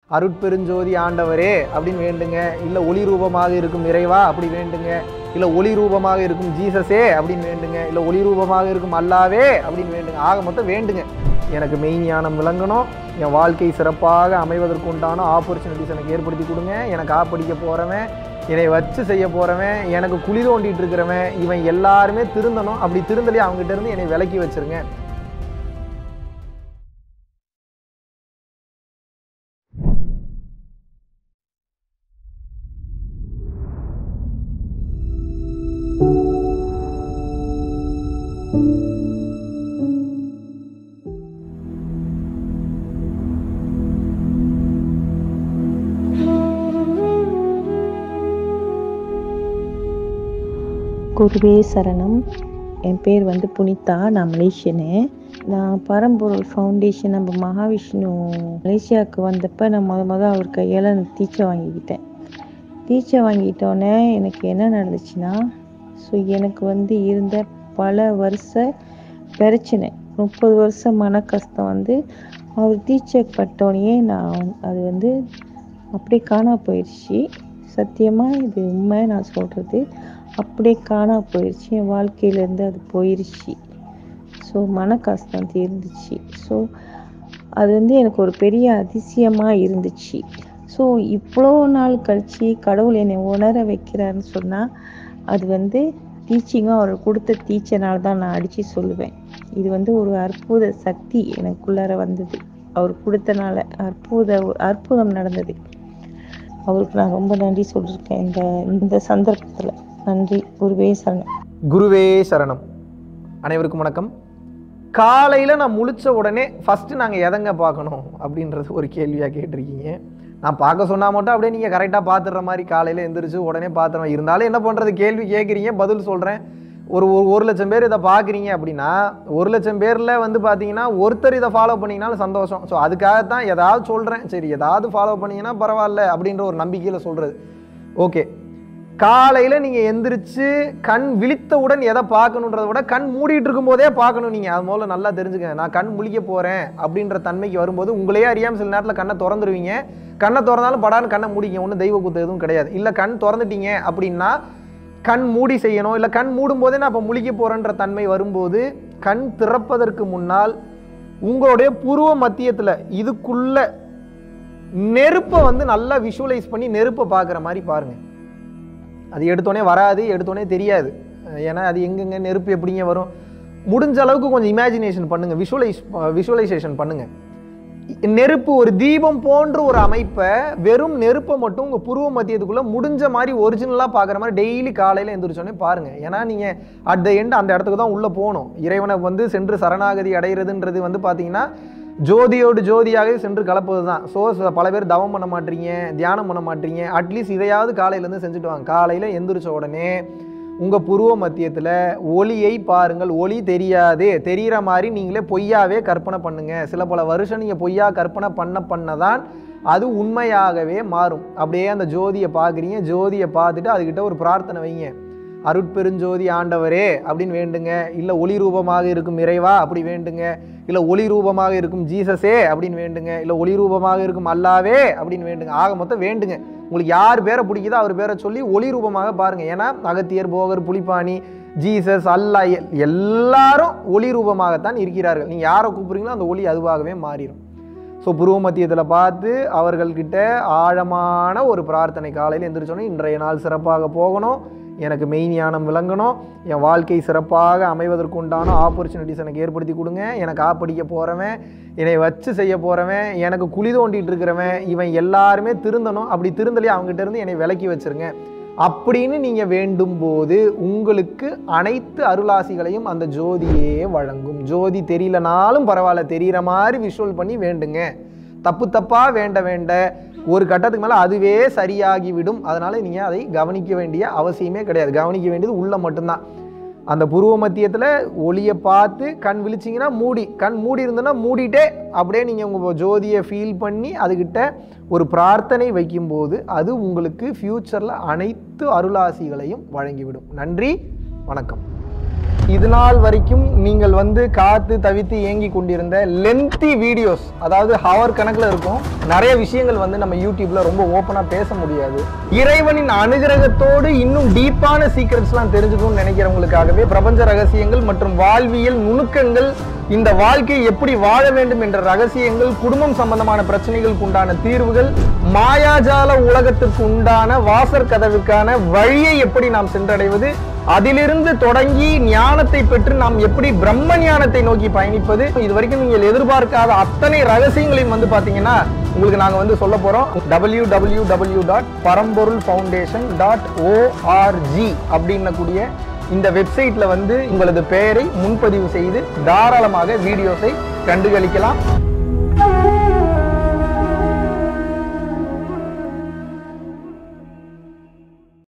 அருட்பெருஞ்சோதி ஆண்டவரே அப்படின்னு வேண்டுங்க இல்லை ஒளி ரூபமாக இருக்கும் இறைவா அப்படி வேண்டுங்க இல்லை ஒளி ரூபமாக இருக்கும் ஜீசஸே அப்படின்னு வேண்டுங்க இல்லை ஒளி ரூபமாக இருக்கும் அல்லாவே அப்படின்னு வேண்டுங்க ஆக மொத்தம் வேண்டுங்க எனக்கு மெய்ஞானம் விளங்கணும் என் வாழ்க்கை சிறப்பாக அமைவதற்கு உண்டான ஆப்பர்ச்சுனிட்டிஸ் எனக்கு ஏற்படுத்தி கொடுங்க எனக்கு ஆப்படிக்க போகிறவன் என்னை வச்சு செய்ய போகிறவன் எனக்கு குழி தோண்டிட்டு இருக்கிறவன் இவன் எல்லாருமே திருந்தணும் அப்படி திருந்தலையே அவங்ககிட்ட இருந்து என்னை விலக்கி வச்சிருங்க குருவே சரணம் என் பேர் வந்து புனிதா நான் மலேசியனு நான் பரம்பொருள் ஃபவுண்டேஷன் நம்ம மகாவிஷ்ணு மலேசியாவுக்கு வந்தப்போ நான் முத முத அவர் கையால் நான் தீட்சை வாங்கிக்கிட்டேன் தீட்சை வாங்கிட்டோன்னே எனக்கு என்ன நடந்துச்சுன்னா ஸோ எனக்கு வந்து இருந்த பல வருஷ பிரச்சனை முப்பது வருஷம் மன கஷ்டம் வந்து அவர் தீட்சை பட்டோன்னே நான் அது வந்து அப்படியே காணா போயிடுச்சு சத்தியமாக இது உண்மை நான் சொல்கிறது அப்படியே காணா போயிடுச்சு என் வாழ்க்கையிலேருந்து அது போயிடுச்சு ஸோ மன கஷ்டம் தீர்ந்துச்சு ஸோ அது வந்து எனக்கு ஒரு பெரிய அதிசயமாக இருந்துச்சு ஸோ இவ்வளோ நாள் கழித்து கடவுள் என்னை உணர வைக்கிறாருன்னு சொன்னால் அது வந்து டீச்சிங்கும் அவர் கொடுத்த டீச்சர்னால தான் நான் அடித்து சொல்லுவேன் இது வந்து ஒரு அற்புத சக்தி எனக்குள்ளார வந்தது அவர் கொடுத்தனால அற்புத அற்புதம் நடந்தது அவருக்கு நான் ரொம்ப நன்றி சொல்லியிருக்கேன் இந்த இந்த சந்தர்ப்பத்தில் நன்றி குருவே சரணம் குருவே சரணம் அனைவருக்கும் வணக்கம் காலையில் நான் முழிச்ச உடனே ஃபஸ்ட்டு நாங்கள் எதங்க பார்க்கணும் அப்படின்றது ஒரு கேள்வியாக கேட்டிருக்கீங்க நான் பார்க்க சொன்னால் மட்டும் அப்படியே நீங்கள் கரெக்டாக பார்த்துடுற மாதிரி காலையில் எந்திரிச்சு உடனே பார்த்துருவேன் இருந்தாலும் என்ன பண்ணுறது கேள்வி கேட்குறீங்க பதில் சொல்கிறேன் ஒரு ஒரு ஒரு லட்சம் பேர் இதை பார்க்குறீங்க அப்படின்னா ஒரு லட்சம் பேரில் வந்து பார்த்தீங்கன்னா ஒருத்தர் இதை ஃபாலோ பண்ணிங்கனாலும் சந்தோஷம் ஸோ அதுக்காகத்தான் ஏதாவது சொல்கிறேன் சரி ஏதாவது ஃபாலோ பண்ணீங்கன்னா பரவாயில்ல அப்படின்ற ஒரு நம்பிக்கையில் சொல்கிறது ஓகே காலையில் நீங்கள் எந்திரிச்சு கண் விழித்தவுடன் எதை பார்க்கணுன்றத விட கண் மூடிட்டு இருக்கும்போதே பார்க்கணும் நீங்கள் அது முதல்ல நல்லா தெரிஞ்சுக்கங்க நான் கண் முழிக்க போகிறேன் அப்படின்ற தன்மைக்கு வரும்போது உங்களையே அறியாமல் சில நேரத்தில் கண்ணை திறந்துருவீங்க கண்ணை திறந்தாலும் படான்னு கண்ணை மூடிங்க ஒன்றும் தெய்வ குத்து எதுவும் கிடையாது இல்லை கண் திறந்துட்டீங்க அப்படின்னா கண் மூடி செய்யணும் இல்லை கண் மூடும் போதே நான் இப்போ முழிக்க போகிறேன்ற தன்மை வரும்போது கண் திறப்பதற்கு முன்னால் உங்களுடைய புருவ மத்தியத்தில் இதுக்குள்ள நெருப்பை வந்து நல்லா விஷுவலைஸ் பண்ணி நெருப்பை பார்க்குற மாதிரி பாருங்கள் அது எடுத்தோடனே வராது எடுத்தோடனே தெரியாது ஏன்னா அது எங்கெங்க நெருப்பு எப்படிங்க வரும் முடிஞ்ச அளவுக்கு கொஞ்சம் இமேஜினேஷன் பண்ணுங்க விஷுவலைஸ் விஷுவலைசேஷன் பண்ணுங்க நெருப்பு ஒரு தீபம் போன்ற ஒரு அமைப்பை வெறும் நெருப்பை மட்டும் உங்கள் புருவ மத்தியத்துக்குள்ளே முடிஞ்ச மாதிரி ஒரிஜினலாக பார்க்குற மாதிரி டெய்லி காலையில் எந்திரிச்சோடனே பாருங்கள் ஏன்னா நீங்கள் அட் த எண்ட் அந்த இடத்துக்கு தான் உள்ளே போகணும் இறைவனை வந்து சென்று சரணாகதி அடைகிறதுன்றது வந்து பார்த்தீங்கன்னா ஜோதியோடு ஜோதியாக சென்று கலப்பது தான் ஸோ பல பேர் தவம் பண்ண மாட்டீங்க தியானம் பண்ண மாட்டீங்க அட்லீஸ்ட் இதையாவது காலையிலேருந்து செஞ்சுட்டு வாங்க காலையில் எந்திரிச்ச உடனே உங்கள் புருவ மத்தியத்தில் ஒளியை பாருங்கள் ஒளி தெரியாது தெரிகிற மாதிரி நீங்களே பொய்யாவே கற்பனை பண்ணுங்க சில பல வருஷம் நீங்கள் பொய்யா கற்பனை பண்ண பண்ண தான் அது உண்மையாகவே மாறும் அப்படியே அந்த ஜோதியை பார்க்குறீங்க ஜோதியை பார்த்துட்டு அதுக்கிட்ட ஒரு பிரார்த்தனை வைங்க அருட்பெருஞ்சோதி ஆண்டவரே அப்படின்னு வேண்டுங்க இல்லை ஒளி ரூபமாக இருக்கும் இறைவா அப்படி வேண்டுங்க இல்லை ஒளி ரூபமாக இருக்கும் ஜீசஸே அப்படின்னு வேண்டுங்க இல்லை ஒளி ரூபமாக இருக்கும் அல்லாவே அப்படின்னு வேண்டுங்க ஆக மொத்தம் வேண்டுங்க உங்களுக்கு யார் பேரை பிடிக்குதோ அவர் பேரை சொல்லி ஒளி ரூபமாக பாருங்க ஏன்னா அகத்தியர் போகர் புலிப்பாணி ஜீசஸ் அல்லா எல்- எல்லாரும் ஒளி ரூபமாகத்தான் இருக்கிறார்கள் நீங்கள் யாரை கூப்பிடுறீங்களோ அந்த ஒளி அதுவாகவே மாறிடும் ஸோ புருவ மத்தியத்தில் பார்த்து அவர்கள்கிட்ட ஆழமான ஒரு பிரார்த்தனை காலையில் எந்திரிச்சோன்னே இன்றைய நாள் சிறப்பாக போகணும் எனக்கு மெய்ஞானம் விளங்கணும் என் வாழ்க்கை சிறப்பாக அமைவதற்கு உண்டான ஆப்பர்ச்சுனிட்டிஸ் எனக்கு ஏற்படுத்தி கொடுங்க எனக்கு ஆப்படிக்க போகிறவன் என்னை வச்சு செய்ய போகிறவன் எனக்கு குழி தோண்டிட்டு இருக்கிறவன் இவன் எல்லாருமே திருந்தணும் அப்படி திருந்தலையே அவங்ககிட்ட இருந்து என்னை விலக்கி வச்சிருங்க அப்படின்னு நீங்கள் வேண்டும் போது உங்களுக்கு அனைத்து அருளாசிகளையும் அந்த ஜோதியே வழங்கும் ஜோதி தெரியலனாலும் பரவாயில்ல தெரிகிற மாதிரி விஷுவல் பண்ணி வேண்டுங்க தப்பு தப்பாக வேண்ட வேண்ட ஒரு கட்டத்துக்கு மேலே அதுவே சரியாகிவிடும் அதனால் நீங்கள் அதை கவனிக்க வேண்டிய அவசியமே கிடையாது கவனிக்க வேண்டியது உள்ள மட்டும்தான் அந்த புருவ மத்தியத்தில் ஒளியை பார்த்து கண் விழிச்சிங்கன்னா மூடி கண் மூடி இருந்ததுன்னா மூடிட்டே அப்படியே நீங்கள் உங்கள் ஜோதியை ஃபீல் பண்ணி அதுக்கிட்ட ஒரு பிரார்த்தனை வைக்கும்போது அது உங்களுக்கு ஃப்யூச்சரில் அனைத்து அருளாசிகளையும் வழங்கிவிடும் நன்றி வணக்கம் இது நாள் வரைக்கும் நீங்கள் வந்து காத்து தவித்து ஏங்கி கொண்டிருந்த லென்த்தி வீடியோஸ் அதாவது ஹவர் கணக்கில் இருக்கும் நிறைய விஷயங்கள் வந்து நம்ம யூடியூப்ல ரொம்ப ஓப்பனா பேச முடியாது இறைவனின் அனுகிரகத்தோடு இன்னும் டீப்பான சீக்ரெட்ஸ்லாம் தெரிஞ்சுக்கணும்னு நினைக்கிறவங்களுக்காகவே பிரபஞ்ச ரகசியங்கள் மற்றும் வாழ்வியல் நுணுக்கங்கள் இந்த வாழ்க்கையை எப்படி வாழ வேண்டும் என்ற ரகசியங்கள் குடும்பம் சம்பந்தமான பிரச்சனைகளுக்கு உண்டான தீர்வுகள் மாயாஜால உலகத்திற்கு உண்டான வாசற் கதவுக்கான வழியை எப்படி நாம் சென்றடைவது அதிலிருந்து தொடங்கி ஞானத்தை பெற்று நாம் எப்படி பிரம்ம ஞானத்தை நோக்கி பயணிப்பது இது வரைக்கும் நீங்கள் எதிர்பார்க்காத அத்தனை ரகசியங்களையும் வந்து பாத்தீங்கன்னா உங்களுக்கு நாங்க வந்து சொல்ல போறோம் W W W dot Paramporul foundation dot ORG அப்படின்னக்கூடிய இந்த வெப்சைட்ல வந்து உங்களது பெயரை முன்பதிவு செய்து தாராளமாக வீடியோஸை கண்டுகளிக்கலாம்